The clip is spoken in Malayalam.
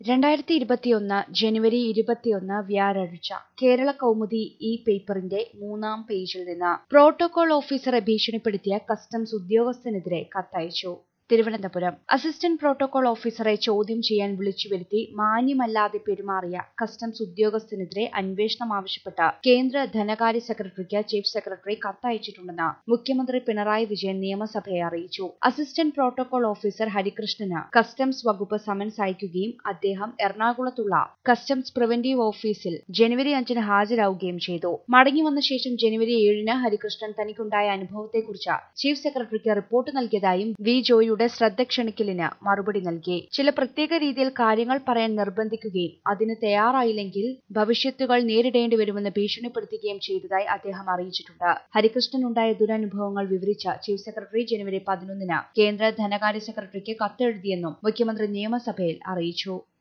രണ്ടായിരത്തി ഇരുപത്തിയൊന്ന് ജനുവരി ഇരുപത്തിയൊന്ന് വ്യാഴാഴ്ച കേരള കൗമുദി ഈ പേപ്പറിന്റെ മൂന്നാം പേജിൽ നിന്ന് പ്രോട്ടോകോൾ ഓഫീസറെ ഭീഷണിപ്പെടുത്തിയ കസ്റ്റംസ് ഉദ്യോഗസ്ഥനെതിരെ കത്തയച്ചു തിരുവനന്തപുരം അസിസ്റ്റന്റ് പ്രോട്ടോകോൾ ഓഫീസറെ ചോദ്യം ചെയ്യാൻ വിളിച്ചുവരുത്തി മാന്യമല്ലാതെ പെരുമാറിയ കസ്റ്റംസ് ഉദ്യോഗസ്ഥനെതിരെ അന്വേഷണം ആവശ്യപ്പെട്ട് കേന്ദ്ര ധനകാര്യ സെക്രട്ടറിക്ക് ചീഫ് സെക്രട്ടറി കത്തയച്ചിട്ടുണ്ടെന്ന് മുഖ്യമന്ത്രി പിണറായി വിജയൻ നിയമസഭയെ അറിയിച്ചു അസിസ്റ്റന്റ് പ്രോട്ടോകോൾ ഓഫീസർ ഹരികൃഷ്ണന് കസ്റ്റംസ് വകുപ്പ് സമൻസ് അയക്കുകയും അദ്ദേഹം എറണാകുളത്തുള്ള കസ്റ്റംസ് പ്രിവന്റീവ് ഓഫീസിൽ ജനുവരി അഞ്ചിന് ഹാജരാവുകയും ചെയ്തു മടങ്ങിവന്ന ശേഷം ജനുവരി ഏഴിന് ഹരികൃഷ്ണൻ തനിക്കുണ്ടായ അനുഭവത്തെക്കുറിച്ച് ചീഫ് സെക്രട്ടറിക്ക് റിപ്പോർട്ട് നൽകിയതായും വി ജോയിയുടെ ശ്രദ്ധ ക്ഷണിക്കലിന് മറുപടി നൽകി ചില പ്രത്യേക രീതിയിൽ കാര്യങ്ങൾ പറയാൻ നിർബന്ധിക്കുകയും അതിന് തയ്യാറായില്ലെങ്കിൽ ഭവിഷ്യത്തുകൾ നേരിടേണ്ടി വരുമെന്ന് ഭീഷണിപ്പെടുത്തുകയും ചെയ്തതായി അദ്ദേഹം അറിയിച്ചിട്ടുണ്ട് ഹരികൃഷ്ണനുണ്ടായ ദുരനുഭവങ്ങൾ വിവരിച്ച ചീഫ് സെക്രട്ടറി ജനുവരി പതിനൊന്നിന് കേന്ദ്ര ധനകാര്യ സെക്രട്ടറിക്ക് കത്തെഴുതിയെന്നും മുഖ്യമന്ത്രി നിയമസഭയിൽ അറിയിച്ചു